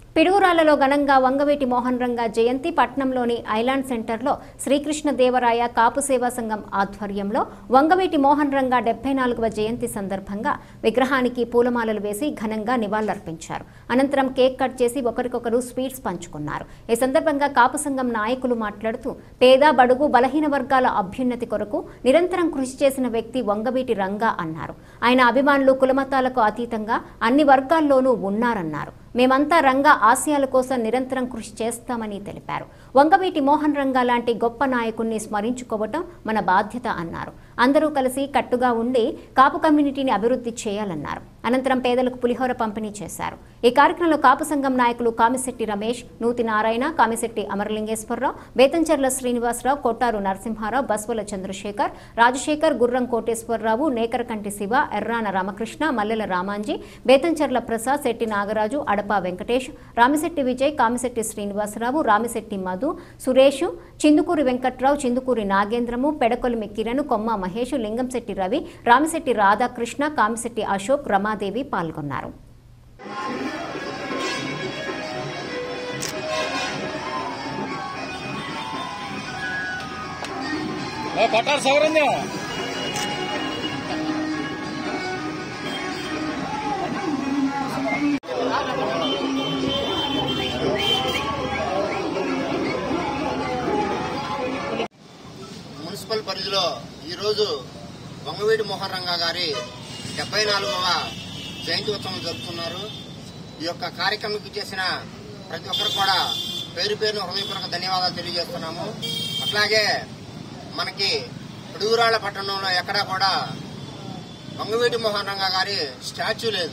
పిడుగురాళ్లలో ఘనంగా వంగవేటి మోహన్ రంగా జయంతి పట్నంలోని ఐలాండ్ సెంటర్లో శ్రీకృష్ణ దేవరాయ కాపు సేవా సంఘం ఆధ్వర్యంలో వంగవేటి మోహన్ రంగా డెబ్బై నాలుగవ జయంతి సందర్భంగా విగ్రహానికి పూలమాలలు వేసి ఘనంగా నివాళులర్పించారు అనంతరం కేక్ కట్ చేసి ఒకరికొకరు స్వీట్స్ పంచుకున్నారు ఈ సందర్భంగా కాపు సంఘం నాయకులు మాట్లాడుతూ పేద బడుగు బలహీన వర్గాల అభ్యున్నతి కొరకు నిరంతరం కృషి చేసిన వ్యక్తి వంగవీటి రంగా అన్నారు ఆయన అభిమానులు కులమతాలకు అతీతంగా అన్ని వర్గాల్లోనూ ఉన్నారన్నారు మేమంతా రంగా ఆశయాల కోసం నిరంతరం కృషి చేస్తామని తెలిపారు వంగవీటి మోహన్ రంగా లాంటి గొప్ప నాయకుణ్ణి స్మరించుకోవటం మన బాధ్యత అన్నారు అందరూ కలిసి కట్టుగా ఉండి కాపు కమ్యూనిటీని అభివృద్ధి చేయాలన్నారు అనంతరం పేదలకు పులిహోర పంపిణీ చేశారు ఈ కార్యక్రమంలో కాపు సంఘం నాయకులు కామిశెట్టి రమేష్ నూతి నారాయణ కామిశెట్టి అమరలింగేశ్వరరావు బేతంచెర్ల శ్రీనివాసరావు కొట్టారు నరసింహారావు బస్వల చంద్రశేఖర్ రాజశేఖర్ గుర్రం కోటేశ్వరరావు నేకరకంటి శివ ఎర్రాన రామకృష్ణ మల్లెల రామాంజీ బేతంచెర్ల ప్రసాద్ శెట్టి నాగరాజు అడపా వెంకటేష్ రామిశెట్టి విజయ్ కామిశెట్టి శ్రీనివాసరావు రామిశెట్టి మధు సురేష్ చిందుకూరి వెంకట్రావు చిందుకూరి నాగేంద్రము పెడకొలిమి కిరణ్ కొమ్మ మహేష్ లింగంశెట్టి రవి రామిశెట్టి రాధాకృష్ణ కామిశెట్టి అశోక్ రమాదేవి పాల్గొన్నారు పట్టారు సౌరంధ్య మున్సిపల్ పరిధిలో ఈరోజు వంగవీటి మోహన్ రంగా గారి డెబ్బై నాలుగవ జయంతి ఉత్సవం జరుపుతున్నారు ఈ యొక్క కార్యక్రమంకి చేసిన ప్రతి ఒక్కరు కూడా పేరు పేరును హృదయపూర్వక ధన్యవాదాలు తెలియజేస్తున్నాము అట్లాగే మనకి పిడుగురాళ్ల పట్టణంలో ఎక్కడా కూడా వంగవీటి మోహన్ రంగా గారి స్టాచ్యూ లేదు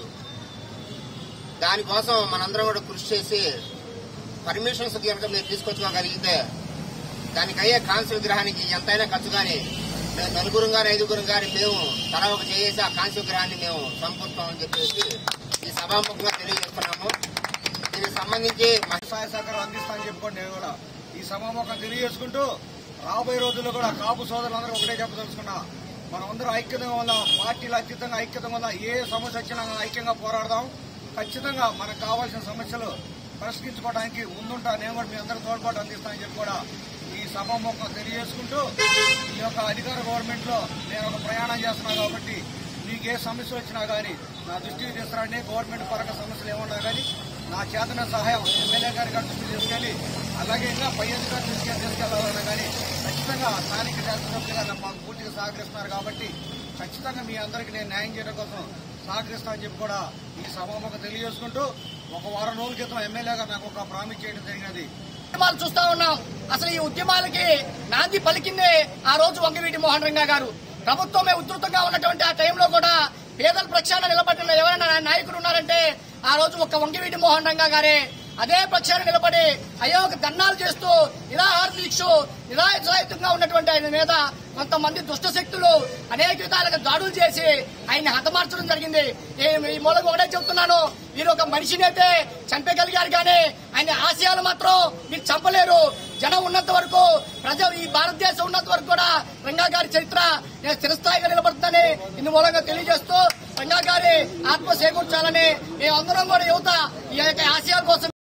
దానికోసం మనందరం కూడా కృషి చేసి పర్మిషన్స్ కనుక మీరు తీసుకొచ్చుకోగలిగితే దానికి అయ్యే కాంస్య విగ్రహానికి ఎంతైనా ఖర్చు కానీ మేము నలుగురు గాని ఐదుగురు గాని మేము తల ఒక చేసి ఆ కాంస్య విగ్రహాన్ని మేము సమకూరుతామని చెప్పేసి ఈ సభాముఖంగా తెలియజేస్తున్నాము దీనికి సంబంధించి మ- సహాయ సహకారం అందిస్తానని చెప్పుకోండి నేను కూడా ఈ సమాముఖం తెలియజేసుకుంటూ రాబోయే రోజుల్లో కూడా కాపు సోదరులందరూ ఒకటే చెప్పదలుచుకున్నా మనం అందరూ ఐక్యతంగా వల్ల పార్టీలు అతీతంగా ఐక్యత వల్ల ఏ సమస్య వచ్చినా మనం ఐక్యంగా పోరాడదాం ఖచ్చితంగా మనకు కావాల్సిన సమస్యలు పరిష్కరించుకోవడానికి ముందుంటా నేను కూడా మీ అందరూ తోడ్పాటు అందిస్తానని చెప్పి కూడా ఈ సభాముఖం తెలియజేసుకుంటూ ఈ యొక్క అధికార గవర్నమెంట్ లో నేను ఒక ప్రయాణం చేస్తున్నాను కాబట్టి మీకు ఏ సమస్య వచ్చినా కానీ నా దృష్టికి తీసుకురండి గవర్నమెంట్ పరంగా సమస్యలు ఏమన్నా కానీ నా చేతన సహాయం ఎమ్మెల్యే గారి గారి దృష్టికి తీసుకెళ్లి అలాగే ఇంకా పై అధికారి దృష్టికి తీసుకెళ్లాలన్నా కానీ ఖచ్చితంగా స్థానిక శాసనసభ్యులుగా నన్ను మాకు పూర్తిగా సహకరిస్తున్నారు కాబట్టి ఖచ్చితంగా మీ అందరికీ నేను న్యాయం చేయడం కోసం సహకరిస్తానని చెప్పి కూడా ఈ సభాముఖం తెలియజేసుకుంటూ ఒక వారం రోజుల క్రితం ఎమ్మెల్యే గారు నాకు ఒక ప్రామిస్ చేయడం జరిగినది ఉద్యమాలు చూస్తా ఉన్నాం అసలు ఈ ఉద్యమాలకి నాంది పలికిందే ఆ రోజు వంగవీటి మోహన్ రంగా గారు ప్రభుత్వమే ఉధృతంగా ఉన్నటువంటి ఆ టైంలో కూడా పేదల ప్రక్షాళన నిలబడిన ఎవరైనా నాయకులు ఉన్నారంటే ఆ రోజు ఒక్క వంగవీటి మోహన్ రంగా గారే అదే పక్షాన నిలబడి అయ్యో ఒక ధర్నాలు చేస్తూ నిరాహార దీక్ష నిరాయుధంగా ఉన్నటువంటి ఆయన మీద కొంతమంది దుష్ట శక్తులు అనేక విధాలుగా దాడులు చేసి ఆయన హతమార్చడం జరిగింది ఈ- ఈ మూలంగా ఒకటే చెప్తున్నాను మీరు ఒక మనిషిని అయితే చంపగలిగారు కానీ ఆయన ఆశయాలు మాత్రం మీరు చంపలేరు జనం ఉన్నంత వరకు ప్రజలు ఈ భారతదేశం ఉన్నంత వరకు కూడా రంగా గారి చరిత్ర నేను స్థిరస్థాయిగా నిలబడుతుందని ఇందు మూలంగా తెలియజేస్తూ రంగా గారి ఆత్మ చేకూర్చాలని మేమందరం కూడా యువత ఈ యొక్క ఆశయాల కోసం